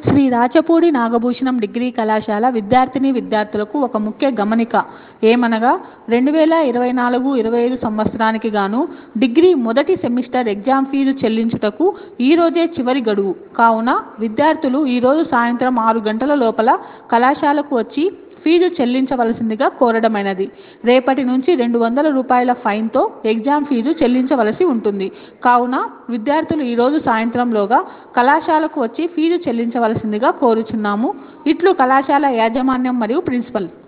Shri Rachapudi Nagabhushanam degree కళాశాల విద్యార్థిని విద్యార్థులకు ఒక ముఖ్య గమనిక ఏమనగా రెండు వేల ఇరవై నాలుగు ఇరవై ఐదు సంవత్సరానికి గాను డిగ్రీ మొదటి సెమిస్టర్ ఎగ్జామ్ ఫీజు చెల్లించుటకు ఈరోజే చివరి గడువు కావున విద్యార్థులు ఈరోజు సాయంత్రం ఆరు గంటల లోపల కళాశాలకు వచ్చి ఫీజు చెల్లించవలసిందిగా కోరడమైనది రేపటి నుంచి రెండు వందల రూపాయల ఫైన్తో ఎగ్జామ్ ఫీజు చెల్లించవలసి ఉంటుంది కావున విద్యార్థులు ఈరోజు సాయంత్రంలోగా కళాశాలకు వచ్చి ఫీజు చెల్లించవలసిందిగా కోరుచున్నాము ఇట్లు కళాశాల యాజమాన్యం మరియు ప్రిన్సిపల్